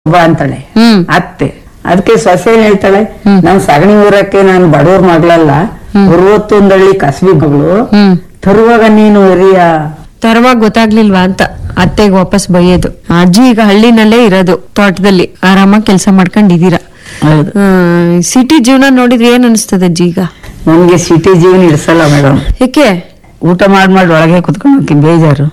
ಒಬ್ಬ ಅಂತಾಳೆ ಹ್ಮ್ ಅತ್ತೆ ಅದಕ್ಕೆ ಸೊಸೆ ಏನ್ ಹೇಳ್ತಾಳೆ ನಾನ್ ಸಗಣಿ ಊರಕ್ಕೆ ನಾನು ಬಡವ್ರ ಮಗಳಲ್ಲ ಅರವತ್ತೊಂದಳ್ಳಿ ಕಸಬಿ ಮಗಳು ಹ್ಮ್ ತರುವಾಗ ನೀನು ಹಿರಿಯ ತರವಾಗ ಗೊತ್ತಾಗ್ಲಿಲ್ವಾ ಅಂತ ಅತ್ತೆಗೆ ವಾಪಸ್ ಬೈಯೋದು ಅಜ್ಜಿ ಈಗ ಹಳ್ಳಿನಲ್ಲೇ ಇರೋದು ತೋಟದಲ್ಲಿ ಆರಾಮಾಗಿ ಕೆಲಸ ಮಾಡ್ಕೊಂಡಿದೀರಾ ಹೌದು ಸಿಟಿ ಜೀವನ ನೋಡಿದ್ರೆ ಏನ್ ಅನಿಸ್ತದ ಅಜ್ಜಿ ಈಗ ನನ್ಗೆ ಸಿಟಿ ಜೀವನ ಇಡ್ಸಲ್ಲ ಮೇಡಮ್ ಏಕೆ ಊಟ ಮಾಡ್ ಮಾಡಿ ಒಳಗೆ ಕುತ್ಕೊಳಕ್ಕೆ ಬೇಜಾರು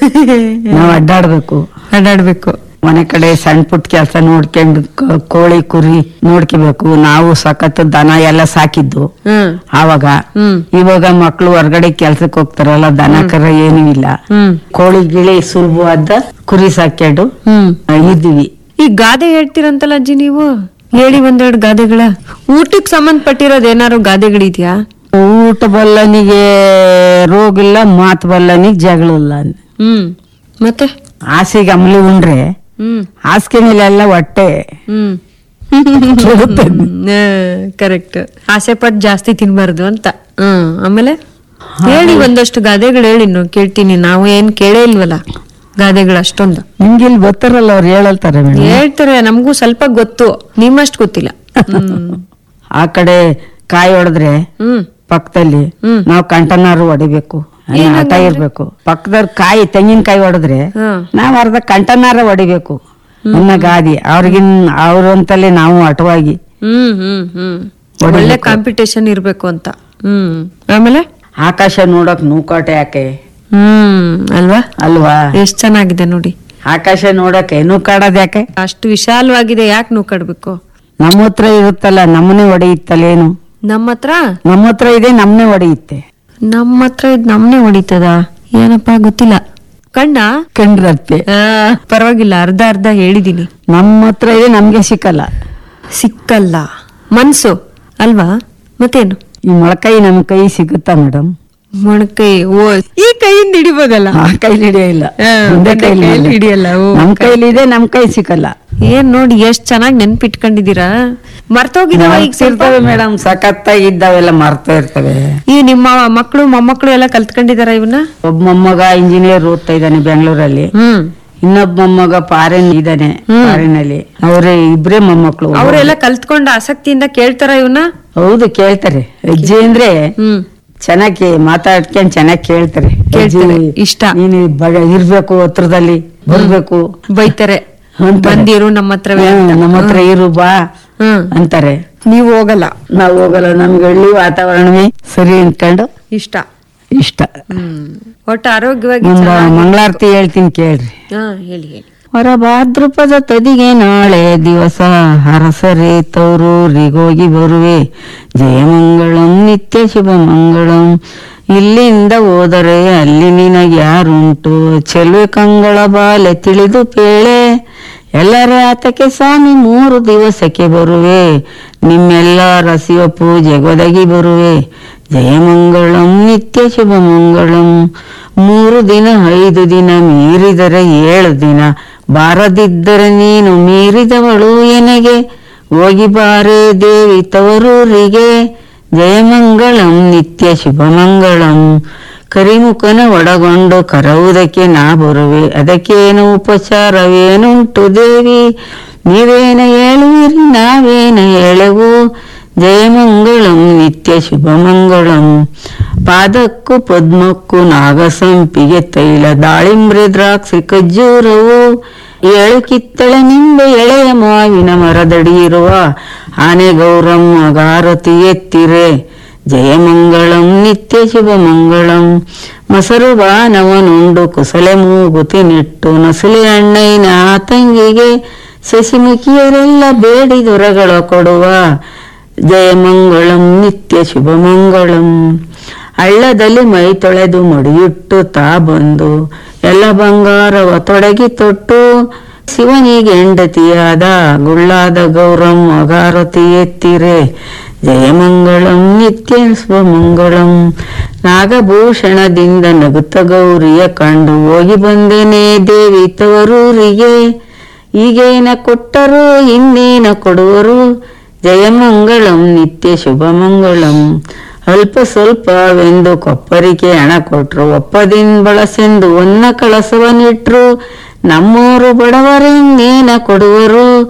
ನಾವ್ ಅಡ್ಡಾಡ್ಬೇಕು ಅಡ್ಡಾಡ್ಬೇಕು ಮನೆ ಕಡೆ ಸಣ್ಣ ಪುಟ್ಟ ಕೆಲಸ ನೋಡ್ಕೊಂಡು ಕ- ಕೋಳಿ ಕುರಿ ನೋಡ್ಕೋಬೇಕು ನಾವು ಸಖತ್ ದನ ಎಲ್ಲ ಸಾಕಿದ್ದು ಹ್ಮ್ ಆವಾಗ ಹ್ಮ್ ಇವಾಗ ಮಕ್ಳು ಹೊರಗಡೆ ಕೆಲ್ಸಕ್ಕೆ ಹೋಗ್ತಾರಲ್ಲ ದನ ಕರ ಏನೂ ಇಲ್ಲ ಹ್ಮ್ ಕೋಳಿ ಗಿಳಿ ಸುಲಭವಾದ ಕುರಿ ಸಾಕ್ಯಡು ಹ್ಮ್ ಆ, ಇದ್ವಿ ಈ ಗಾದೆ ಹೇಳ್ತೀರಂತಲ್ಲ ಅಜ್ಜಿ ನೀವು ಹೇಳಿ ಒಂದೆರಡು ಗಾದೆಗಳ ಊಟಕ್ಕೆ ಸಂಬಂಧಪಟ್ಟಿರೋದು ಏನಾರು ಗಾದೆಗಳಿದ್ಯಾ ಊಟ ಬಲ್ಲನಿಗೆ ರೋಗ ಇಲ್ಲ ಮಾತು ಬಲ್ಲನಿಗೆ ಜಗಳ ಇಲ್ಲ ಅಂದ್. ಹ್ಮ್ ಮತ್ತೆ ಆಸೆಗೆ ಅಮಲಿ ಉಂಡ್ರೆ ಹ್ಮ್ ಹಾಸಿಗೆ ಮೇಲೆಲ್ಲ ಹೊಟ್ಟೆ ಹ್ಮ್ ಕೆಡುತ್ತೆ. ಕರೆಕ್ಟ್ ಆಸೆ ಪಟ್ಟು ಜಾಸ್ತಿ ತಿನ್ಬಾರ್ದು ಅಂತ ಹ್ಮ್ ಆಮೇಲೆ ಹೇಳಿ ಒಂದಷ್ಟು ಗಾದೆಗಳು ಹೇಳಿ ನಾವು ಕೇಳ್ತೀನಿ ನಾವು ಏನ್ ಕೇಳೇ ಇಲ್ವಲ್ಲ ಗಾದೆಗಳು ಅಷ್ಟೊಂದು ನಿಮ್ಗೆ ಇಲ್ಲಿ ಗೊತ್ತಾರಲ್ಲ ಅವ್ರು ಹೇಳಲ್ತಾರೆ ಮೇಡಮ್ ಹೇಳ್ತಾರೆ ನಮಗೂ ಸ್ವಲ್ಪ ಗೊತ್ತು ನಿಮ್ಮಷ್ಟು ಗೊತ್ತಿಲ್ಲ ಹ್ಮ್ ಆ ಕಡೆ ಕಾಯಿ ಹೊಡೆದ್ರೆ ಹ್ಮ್ ಪಕ್ಕದಲ್ಲಿ ಹ್ಮ್. ನಾವು ಕಂಟನಾರು ಹೊಡಿಬೇಕು ಅಲ್ಲಿ ಆಟ ಇರ್ಬೇಕು ಪಕ್ಕದವ್ರ ಕಾಯಿ ತೆಂಗಿನಕಾಯಿ ಹೊಡೆದ್ರೆ ಹ್ಮ್ ನಾವ್ ಅರ್ಧ ಕಂಟನಾರ ಹೊಡಿಬೇಕು ಅನ್ನೋ ಗಾದಿ ಅವ್ರಿಗಿನ್ ಅವ್ರ ಅಂತಲೇ ನಾವು ಅಟವಾಗಿ ಹ್ಮ್ ಹ್ಮ್ ಹ್ಮ್ ಹೊಡಿಬೇಕು. ಒಳ್ಳೆ ಕಾಂಪಿಟೇಷನ್ ಇರ್ಬೇಕು ಅಂತ ಹ್ಮ್ ಆಮೇಲೆ ಆಕಾಶ ನೋಡಕ್ ನೂಕಾಟೆ ಯಾಕೆ ಹ್ಮ್ ಅಲ್ವಾ ಅಲ್ವಾ ಎಷ್ಟ್ ಚೆನ್ನಾಗಿದೆ ನೋಡಿ ಆಕಾಶ ನೋಡಕ್ಕೆ ನೂಕಾಡೋದ್ ಯಾಕೆ ಅಷ್ಟು ವಿಶಾಲವಾಗಿದೆ ಯಾಕೆ ನೀವು ಕಡ್ಬೇಕು ನಮ್ಮ ಹತ್ರ ಇರುತ್ತಲ್ಲ ನಮ್ಮನೆ ಹೊಡೆಯುತ್ತಲ್ಲ ಏನು ನಮ್ಮ ಹತ್ರ ನಮ್ಮ ಹತ್ರ ಇದೆ ನಮ್ಮನೆ ಹೊಡೆಯುತ್ತೆ ನಮ್ಮ ಹತ್ರ ಇದ್ ನಮ್ನೆ ಹೊಡಿತದ ಏನಪ್ಪಾ ಗೊತ್ತಿಲ್ಲ ಕಣ್ಣ ಕಂಡ್ರತ್ತೆ ಆ, ಪರವಾಗಿಲ್ಲ ಅರ್ಧ ಅರ್ಧ ಹೇಳಿದೀನಿ ನಮ್ಮ ಹತ್ರ ಇದೆ ನಮ್ಗೆ ಸಿಕ್ಕಲ್ಲ ಸಿಕ್ಕಲ್ಲ ಮನ್ಸು ಅಲ್ವಾ ಮತ್ತೇನು ಈ ಮೊಳಕೈ ನಮ್ ಕೈ ಸಿಗುತ್ತಾ ಮೇಡಮ್ ಮೊಣಕೈ ಓ ಈ ಕೈಯಿಂದ ಹಿಡಿಬೋದಲ್ಲ ಆ ಕೈಲಿ ಹಿಡಿಯಿಲ್ಲ ಹಾ, ಒಂದೇ ಒಂದೇ ಕೈಲಿ ಕೈಲಿ ಹಿಡಿಯಲ್ಲ, ಓ, ನಮ್ ಕೈಲಿ ಇದೆ ನಮ್ ಕೈ ಸಿಕ್ಕಲ್ಲ ಏನ್ ನೋಡಿ ಎಷ್ಟ್ ಚೆನ್ನಾಗಿ ನೆನ್ಪಿಟ್ಕೊಂಡಿದೀರಾ ಮರ್ತೋಗಿದಾವ ಈಗ ಸ್ವಲ್ಪ ಇರ್ತವೆ ಮೇಡಮ್ ಸಖತ್ತಾಗಿ ಇದ್ದಾವೆಲ್ಲ ಮರ್ತಾ ಇರ್ತವೆ ಈ ನಿಮ್ಮ ಮಕ್ಕಳು ಮೊಮ್ಮಕ್ಕಳು ಎಲ್ಲ ಕಲ್ತ್ಕೊಂಡಿದಾರ ಇವನ್ನ ಒಬ್ಬ ಮೊಮ್ಮಗ ಇಂಜಿನಿಯರ್ ಓದ್ತಾ ಇದ್ದಾನೆ ಬೆಂಗಳೂರಲ್ಲಿ ಹ್ಮ್ ಇನ್ನೊಬ್ಬ ಮೊಮ್ಮಗ ಫಾರಿನ್ ಇದ್ದಾನೆ ಫಾರಿನ್ ಅಲ್ಲಿ ಅವ್ರೆ ಇಬ್ರೇ ಮೊಮ್ಮಕ್ಳು ಅವರೆಲ್ಲ ಕಲ್ತ್ಕೊಂಡ ಆಸಕ್ತಿಯಿಂದ ಕೇಳ್ತಾರ ಇವನ್ನ ಹೌದು ಕೇಳ್ತಾರೆ ಅಜ್ಜಿ ಅಂದ್ರೆ ಹ್ಮ್ ಚೆನ್ನಾಗಿ ಮಾತಾಡ್ಕೊಂಡ್ ಚೆನ್ನಾಗಿ ಕೇಳ್ತಾರೆ ಕೇಳ್ತಾರೆ, ಅಜ್ಜಿ, ಇಷ್ಟ. ನೀನು ಬಗ- ಇರ್ಬೇಕು ಹತ್ರದಲ್ಲಿ ಬರ್ಬೇಕು ಬೈತಾರೆ ಅಂತಾರೆ. ಬಂದಿರು ನಮ್ಮ ಹತ್ರವೇ ಹ್ಮ್, ಅಂತ. ನಮ್ಮ ಹತ್ರ ಇರು ಬಾ ಹ್ಮ್ ಅಂತಾರೆ ನೀವು ಹೋಗಲ್ಲ ನಾವು ಹೋಗಲ್ಲ ನಮ್ಗೆ ಹಳ್ಳಿ ವಾತಾವರಣವೇ ಸರಿ ಅನ್ಕೊಂಡು ಇಷ್ಟ ಇಷ್ಟ ಹ್ಮ್ ಒಟ್ಟು ಆರೋಗ್ಯವಾಗಿ ಒಂದು ಚೆನ್ನಾಗಿ- ಮಂಗಳಾರತಿ ಹೇಳ್ತೀನಿ ಕೇಳ್ರಿ ಹಾ ಹೇಳಿ ಹೇಳಿ ಹೊರ ಭಾದ್ರಪದ ತದಿಗೆ ನಾಳೆ ದಿವಸ ಹರಸರೆ ತೌರೂರಿಗೋಗಿ ಬರುವೆ ಜಯಮಂಗಳಂ ನಿತ್ಯ ಶುಭ ಮಂಗಳಂ ಇಲ್ಲಿಂದ ಹೋದರೆ ಅಲ್ಲಿ ನಿನಗೆ ಯಾರುಂಟು ಚೆಲುವೆ ಕಂಗಳ ಬಾಲೆ ತಿಳಿದು ಪೇಳೆ ಎಲ್ಲರ ಆತಕ್ಕೆ ಸ್ವಾಮಿ ಮೂರು ದಿವಸಕ್ಕೆ ಬರುವೆ ನಿಮ್ಮೆಲ್ಲರ ಶಿವ ಪೂಜೆ ಒದಗಿ ಬರುವೆ ಜಯಮಂಗಳಂ ನಿತ್ಯ ಶುಭ ಮಂಗಳಂ ಮೂರು ದಿನ ಐದು ದಿನ ಮೀರಿದರೆ ಏಳು ದಿನ ಬಾರದಿದ್ದರೆ ನೀನು ಮೀರಿದವಳು ಎನಗೆ ಹೋಗಿ ಬಾರೆ ದೇವಿ ತವರೂರಿಗೆ ಜಯಮಂಗಳಂ ನಿತ್ಯ ಶುಭ ಮಂಗಳಂ ಕರಿಮುಖನ ಒಡಗೊಂಡು ಕರವುದಕ್ಕೆ ನಾ ಬರುವೆ ಅದಕ್ಕೇನು ಉಪಚಾರವೇನುಂಟು ದೇವಿ ನೀವೇನ ಹೇಳುವಿರಿ ನಾವೇನ ಹೇಳೆವು ಜಯಮಂಗಳಂ ನಿತ್ಯ ಶುಭ ಮಂಗಳಂ ಪಾದಕ್ಕೂ ಪದ್ಮಕ್ಕೂ ನಾಗಸಂಪಿಗೆ ತೈಲ ದಾಳಿಂಬ್ರೆ ದ್ರಾಕ್ಷಿ ಖಜ್ಜೂರವು ಏಳು ಕಿತ್ತಳೆ ನಿಂಬೆ ಎಳೆಯ ಮಾವಿನ ಮರದಡಿ ಇರುವ ಆನೆ ಗೌರಮ್ಮ ಗಾರತಿ ಎತ್ತಿರೆ ಜಯಮಂಗಳಂ ನಿತ್ಯ ಶುಭ ಮಂಗಳಂ ಮೊಸರು ಬಾನವನುಂಡು ಕುಸಲೆ ಮೂಗುತಿ ನೆಟ್ಟು ನಸಲೆ ಅಣ್ಣಯ್ಯನ ತಂಗಿಗೆ ಶಶಿಮುಖಿಯರೆಲ್ಲ ಬೇಡಿದೊರಗಳ ಕೊಡುವ ಜಯಮಂಗಳಂ ನಿತ್ಯ ಶುಭ ಮಂಗಳಂ ಹಳ್ಳದಲ್ಲಿ ಮೈ ತೊಳೆದು ಮಡಿಯುಟ್ಟು ತಾ ಬಂದು ಎಲ್ಲ ಬಂಗಾರವ ತೊಡಗಿ ತೊಟ್ಟು ಶಿವನಿಗೆ ಹೆಂಡತಿಯಾದ ಗುಳ್ಳಾದ ಗೌರಮ್ಮ ಗಾರತಿ ಎತ್ತಿರೆ ಜಯಮಂಗಳಂ ನಿತ್ಯ ಶುಭಮಂಗಳಂ ನಾಗಭೂಷಣದಿಂದ ನಗುತ್ತ ಗೌರಿಯ ಕಂಡು ಹೋಗಿ ಬಂದೇನೆ ದೇವಿ ತವರೂರಿಗೆ ಈಗೇನ ಕೊಟ್ಟರು ಇನ್ನೇನ ಕೊಡುವರು ಜಯಮಂಗಳಂ ನಿತ್ಯ ಶುಭಮಂಗಳಂ ಅಲ್ಪ ಸ್ವಲ್ಪವೆಂದು ಕೊಪ್ಪರಿಗೆ ಹಣ ಕೊಟ್ರು ಒಪ್ಪದಿನ್ ಬಳಸೆಂದು ಒನ್ನ ಕಳಸವನಿಟ್ರು ನಮ್ಮೂರು ಬಡವರೆಂಗೇನ ಕೊಡುವರು